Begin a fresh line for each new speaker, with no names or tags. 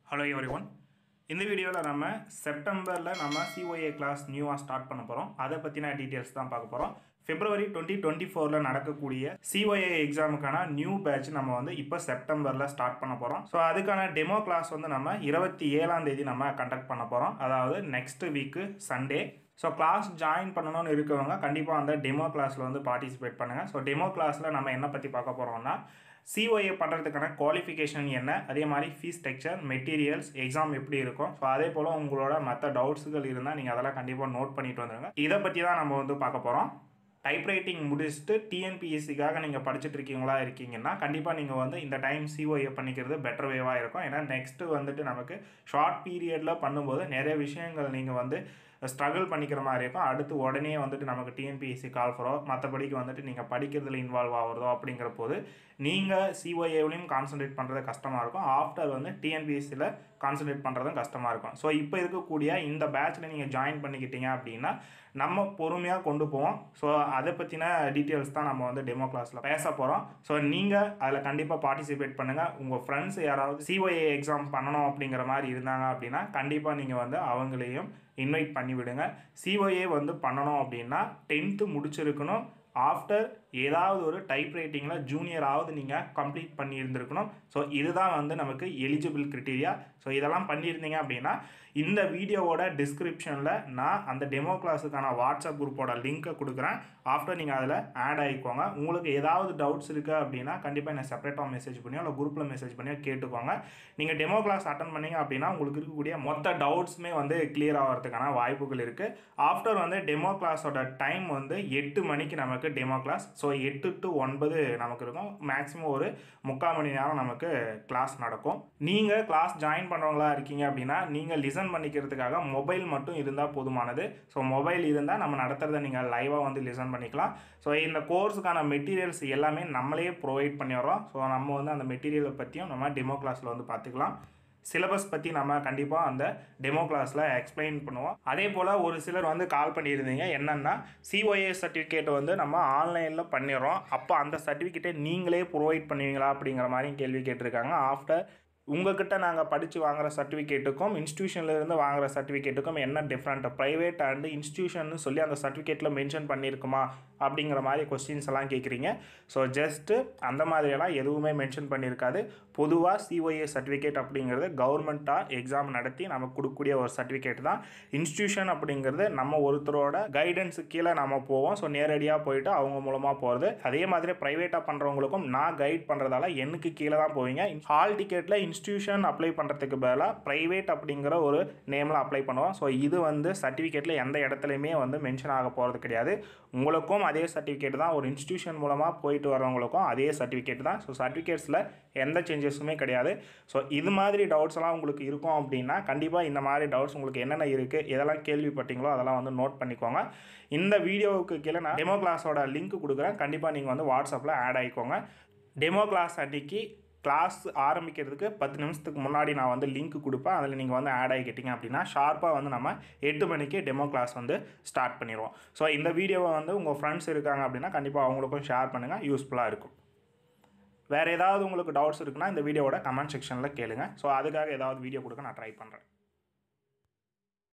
hello every one இந்த வீடியோவில் நம்ம செப்டம்பரில் நம்ம சிஓஏ கிளாஸ் நியூவாக ஸ்டார்ட் பண்ண போகிறோம் அதை பற்றின டீட்டெயில்ஸ் தான் பார்க்க போகிறோம் பிப்ரவரி டுவெண்ட்டி டுவெண்ட்டி ஃபோரில் நடக்கக்கூடிய சிஓஏ எக்ஸாமுக்கான நியூ பேட்ச் நம்ம வந்து இப்போ செப்டம்பரில் ஸ்டார்ட் பண்ண போகிறோம் ஸோ அதுக்கான டெமோ கிளாஸ் வந்து நம்ம இருபத்தி ஏழாம் தேதி நம்ம கண்டக்ட் பண்ண போகிறோம் அதாவது next week Sunday so class join பண்ணணும்னு இருக்கவங்க கண்டிப்பாக அந்த டெமோ கிளாஸில் வந்து பார்ட்டிசிபேட் பண்ணுங்கள் ஸோ டெமோ கிளாஸில் நம்ம என்ன பற்றி பார்க்க போகிறோம்னா சிஓஏ பண்ணுறதுக்கான குவாலிஃபிகேஷன் என்ன அதே மாதிரி ஃபீஸ் ஸ்ட்ரக்சர் மெட்டீரியல்ஸ் எக்ஸாம் எப்படி இருக்கும் ஸோ அதே போல் உங்களோட மற்ற டவுட்ஸுகள் இருந்தால் நீங்கள் அதெல்லாம் கண்டிப்பாக நோட் பண்ணிட்டு வந்துடுங்க இதை பற்றி தான் நம்ம வந்து பார்க்க போகிறோம் டைப்ரைட்டிங் முடிச்சுட்டு டிஎன்பிஎஸ்சிக்காக நீங்கள் படிச்சுட்டு இருக்கீங்களா இருக்கீங்கன்னா கண்டிப்பாக நீங்கள் வந்து இந்த டைம் சிஓஏ பண்ணிக்கிறது பெட்டர் வேவாக இருக்கும் ஏன்னா நெக்ஸ்ட்டு வந்துட்டு நமக்கு ஷார்ட் பீரியடில் பண்ணும்போது நிறைய விஷயங்கள் நீங்கள் வந்து ஸ்ட்ரகிள் பண்ணிக்கிற மாதிரி இருக்கும் அடுத்து உடனே வந்துட்டு நமக்கு டிஎன்பிஎஸ்சி கால் ஃபரோ மற்றபடிக்கு வந்துட்டு நீங்கள் படிக்கிறதுல இன்வால்வ் ஆகிறதோ அப்படிங்கிற போது நீங்கள் சிஓஏவிலையும் கான்சன்ட்ரேட் பண்ணுறது கஷ்டமாக இருக்கும் ஆஃப்டர் வந்து டிஎன்பிஎஸ்சியில் கான்சன்ட்ரேட் பண்ணுறதும் கஷ்டமாக இருக்கும் ஸோ இப்போ இருக்கக்கூடிய இந்த பேட்சில் நீங்கள் ஜாயின் பண்ணிக்கிட்டீங்க அப்படின்னா நம்ம பொறுமையாக கொண்டு போவோம் ஸோ அதை பற்றின டீட்டெயில்ஸ் தான் நம்ம வந்து டெமோ கிளாஸில் பேச போகிறோம் ஸோ நீங்கள் அதில் கண்டிப்பாக பார்ட்டிசிபேட் பண்ணுங்கள் உங்கள் ஃப்ரெண்ட்ஸ் யாராவது சிஓஏ எக்ஸாம் பண்ணணும் அப்படிங்கிற மாதிரி இருந்தாங்க அப்படின்னா கண்டிப்பாக நீங்கள் வந்து அவங்களையும் இன்வைட் பண்ணி விடுங்க சிஓஏ வந்து பண்ணணும் அப்படின்னா டென்த்து முடிச்சிருக்கணும் ஆஃப்டர் ஏதாவது ஒரு டைப் ரைட்டிங்கில் ஜூனியராவது நீங்கள் கம்ப்ளீட் பண்ணியிருந்துருக்கணும் ஸோ இதுதான் வந்து நமக்கு எலிஜிபிள் க்ரிட்டீரியா ஸோ இதெல்லாம் பண்ணியிருந்தீங்க அப்படின்னா இந்த வீடியோவோட டிஸ்கிரிப்ஷனில் நான் அந்த டெமோ கிளாஸுக்கான வாட்ஸ்அப் குரூப்போட லிங்க்கை கொடுக்குறேன் ஆஃப்டர் நீங்கள் அதில் ஆட் ஆகிக்கோங்க உங்களுக்கு ஏதாவது டவுட்ஸ் இருக்குது அப்படின்னா கண்டிப்பாக என்ன செப்பரேட்டாக மெசேஜ் பண்ணியோ இல்லை குரூப்பில் மெசேஜ் பண்ணியோ கேட்டுக்கோங்க நீங்கள் டெமோ கிளாஸ் அட்டன் பண்ணீங்க அப்படின்னா உங்களுக்கு இருக்கக்கூடிய மொத்த டவுட்ஸுமே வந்து கிளியர் ஆகிறதுக்கான வாய்ப்புகள் இருக்குது ஆஃப்டர் வந்து டெமோ கிளாஸோட டைம் வந்து எட்டு மணிக்கு நமக்கு டெமோ கிளாஸ் ஸோ எட்டு டு ஒன்பது நமக்கு இருக்கும் மேக்ஸிமம் ஒரு முக்கால் மணி நேரம் நமக்கு கிளாஸ் நடக்கும் நீங்கள் கிளாஸ் ஜாயின் பண்ணுறவங்களா இருக்கீங்க அப்படின்னா நீங்கள் லிசன் பண்ணிக்கிறதுக்காக மொபைல் மட்டும் இருந்தால் போதுமானது ஸோ மொபைல் இருந்தால் நம்ம நடத்துகிறத நீங்கள் லைவாக வந்து லிசன் பண்ணிக்கலாம் ஸோ இந்த கோர்ஸுக்கான மெட்டீரியல்ஸ் எல்லாமே நம்மளே ப்ரொவைட் பண்ணிடுறோம் ஸோ நம்ம வந்து அந்த மெட்டீரியலை பற்றியும் நம்ம டெமோ கிளாஸில் வந்து பார்த்துக்கலாம் சிலபஸ் பற்றி நம்ம கண்டிப்பாக அந்த டெமோ கிளாஸில் எக்ஸ்பிளைன் பண்ணுவோம் அதே போல் ஒரு சிலர் வந்து கால் பண்ணியிருந்தீங்க என்னென்னா சிஓஏ சர்டிஃபிகேட் வந்து நம்ம ஆன்லைனில் பண்ணிடுறோம் அப்போ அந்த சர்டிஃபிகேட்டை நீங்களே ப்ரொவைட் பண்ணுவீங்களா அப்படிங்கிற மாதிரி கேள்வி கேட்டிருக்காங்க ஆஃப்டர் உங்ககிட்ட நாங்கள் படித்து வாங்குகிற சர்டிஃபிகேட்டுக்கும் இன்ஸ்டியூஷன்லேருந்து வாங்குகிற சர்டிஃபிகேட்டுக்கும் என்ன டிஃப்ரெண்ட் ப்ரைவேட் அண்டு இன்ஸ்டியூஷன் சொல்லி அந்த சர்டிஃபிகேட்டில் மென்ஷன் பண்ணியிருக்குமா அப்படிங்கிற மாதிரி கொஸ்டின்ஸ் எல்லாம் கேட்குறீங்க ஸோ ஜஸ்ட்டு அந்த மாதிரியெல்லாம் எதுவுமே மென்ஷன் பண்ணியிருக்காது பொதுவாக சிஓஏ சர்டிஃபிகேட் அப்படிங்கிறது கவர்மெண்ட்டாக எக்ஸாம் நடத்தி நமக்கு கொடுக்கக்கூடிய ஒரு சர்டிஃபிகேட் தான் இன்ஸ்டியூஷன் அப்படிங்கிறது நம்ம ஒருத்தரோட கைடன்ஸு கீழே நம்ம போவோம் ஸோ நேரடியாக போயிட்டு அவங்க மூலமாக போகிறது அதே மாதிரி ப்ரைவேட்டாக பண்ணுறவங்களுக்கும் நான் கைட் பண்ணுறதால எனக்கு கீழே தான் போவீங்க ஹால் டிக்கெட்டில் இன்ஸ்டியூஷன் அப்ளை பண்ணுறதுக்கு பதிலாக ப்ரைவேட் அப்படிங்கிற ஒரு நேமில் அப்ளை பண்ணுவோம் ஸோ இது வந்து சர்டிஃபிகேட்டில் எந்த இடத்துலையுமே வந்து மென்ஷன் ஆக போகிறது கிடையாது உங்களுக்கும் அதே சர்டிஃபிகேட் தான் ஒரு இன்ஸ்டியூஷன் மூலமாக போயிட்டு வரவங்களுக்கும் அதே சர்டிஃபிகேட் தான் ஸோ சர்டிஃபிகேட்ஸில் எந்த சேஞ்சஸுமே கிடையாது ஸோ இது மாதிரி டவுட்ஸ் எல்லாம் உங்களுக்கு இருக்கும் அப்படின்னா கண்டிப்பாக இந்த மாதிரி டவுட்ஸ் உங்களுக்கு என்னென்ன இருக்குது எதெல்லாம் கேள்விப்பட்டீங்களோ அதெல்லாம் வந்து நோட் பண்ணிக்கோங்க இந்த வீடியோவுக்கு கீழே நான் டெமோ கிளாஸோட லிங்க் கொடுக்குறேன் கண்டிப்பாக நீங்கள் வந்து வாட்ஸ்அப்பில் ஆட் ஆகிக்கோங்க டெமோ கிளாஸ் அன்றைக்கி கிளாஸ் ஆரம்பிக்கிறதுக்கு பத்து நிமிஷத்துக்கு முன்னாடி நான் வந்து லிங்க் கொடுப்பேன் அதில் நீங்கள் வந்து ஆட் ஆகிக்கிட்டீங்க அப்படின்னா ஷார்ப்பாக வந்து நம்ம எட்டு மணிக்கு டெமோ கிளாஸ் வந்து ஸ்டார்ட் பண்ணிடுவோம் ஸோ இந்த வீடியோவை வந்து உங்கள் ஃப்ரெண்ட்ஸ் இருக்காங்க அப்படின்னா கண்டிப்பாக அவங்களுக்கும் ஷேர் பண்ணுங்கள் யூஸ்ஃபுல்லாக இருக்கும் வேறு ஏதாவது உங்களுக்கு டவுட்ஸ் இருக்குன்னா இந்த வீடியோவோட கமெண்ட் செக்ஷனில் கேளுங்க ஸோ அதுக்காக ஏதாவது வீடியோ கொடுக்க நான் ட்ரை பண்ணுறேன்